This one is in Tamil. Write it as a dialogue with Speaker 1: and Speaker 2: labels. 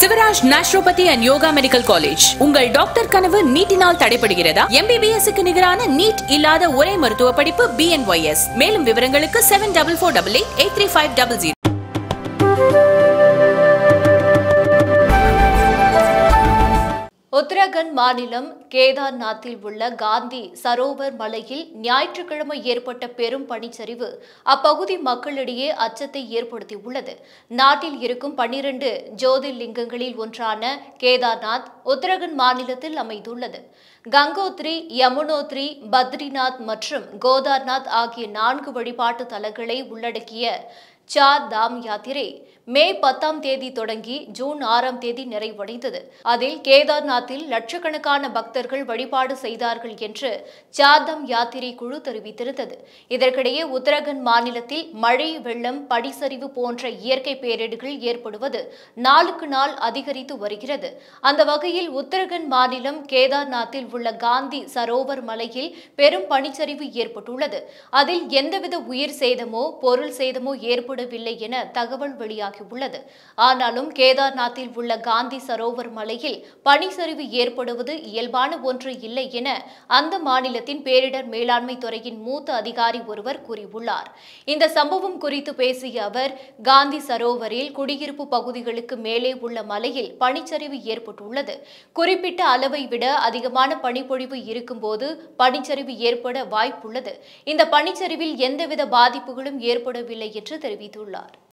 Speaker 1: Shivraj naturopathy and yoga medical college உங்கள் டாக்டர் கனவு நீட்டினால் தடைபடுகிறதா எம்பிபிஎஸ் க்கு நிகரான நீட் இல்லாத ஒரே மருத்துவ படிப்பு பிஎன்ஒய்எஸ் மேலும் விவரங்களுக்கு seven double four double eight eight three five double zero
Speaker 2: Uttarakhand மாநிலம் கேதார்நாத்தில் உள்ள காந்தி சரோவர் மலையில் ஞாயிற்றுக்கிழமை ஏற்பட்ட பெரும் பனிச்சரிவு அப்பகுதி மக்களிடையே அச்சத்தை ஏற்படுத்தியுள்ளது நாட்டில் இருக்கும் பன்னிரண்டு ஜோதிர்லிங்கங்களில் ஒன்றான கேதார்நாத் உத்தரகண்ட் மாநிலத்தில் அமைந்துள்ளது கங்கோத்ரி யமுனோத்ரி பத்ரிநாத் மற்றும் கோதார்நாத் ஆகிய நான்கு வழிபாட்டு தலங்களை உள்ளடக்கிய சார் தாம் யாத்திரை மே பத்தாம் தேதி தொடங்கி ஜூன் ஆறாம் தேதி நிறைவடைந்தது அதில் கேதார்நாத்தில் லட்சக்கணக்கான பக்தர்கள் வழிபாடு செய்தார்கள் என்று சார்தாம் யாத்திரை குழு தெரிவித்திருந்தது இதற்கிடையே உத்தரகண்ட் மாநிலத்தில் மழை வெள்ளம் படிசரிவு போன்ற இயற்கை பேரிடர்கள் ஏற்படுவது நாளுக்கு நாள் அதிகரித்து வருகிறது அந்த வகையில் உத்தரகண்ட் மாநிலம் கேதார்நாத்தில் உள்ள காந்தி சரோவர் மலையில் பெரும் பனிச்சரிவு ஏற்பட்டுள்ளது அதில் எந்தவித உயிர் சேதமோ பொருள் சேதமோ ஏற்படவில்லை என தகவல் வெளியாகியுள்ளது ஆனாலும் கேதார்நாத்தில் உள்ள காந்தி சரோவர் மலையில் பனிச்சரிவு ஏற்படுவது இயல்பான ஒன்று இல்லை என அந்த மாநிலத்தின் பேரிடர் மேலாண்மை துறையின் மூத்த அதிகாரி ஒருவர் கூறியுள்ளார் இந்த சம்பவம் குறித்து பேசிய அவர் காந்தி சரோவரில் குடியிருப்பு பகுதிகளுக்கு மேலே உள்ள மலையில் பனிச்சரிவு ஏற்பட்டுள்ளது குறிப்பிட்ட அளவை விட அதிகமான பனிப்பொழிவு இருக்கும்போது பனிச்சரிவு ஏற்பட வாய்ப்புள்ளது இந்த பனிச்சரிவில் எந்தவித பாதிப்புகளும் ஏற்படவில்லை என்று தெரிவித்துள்ளார்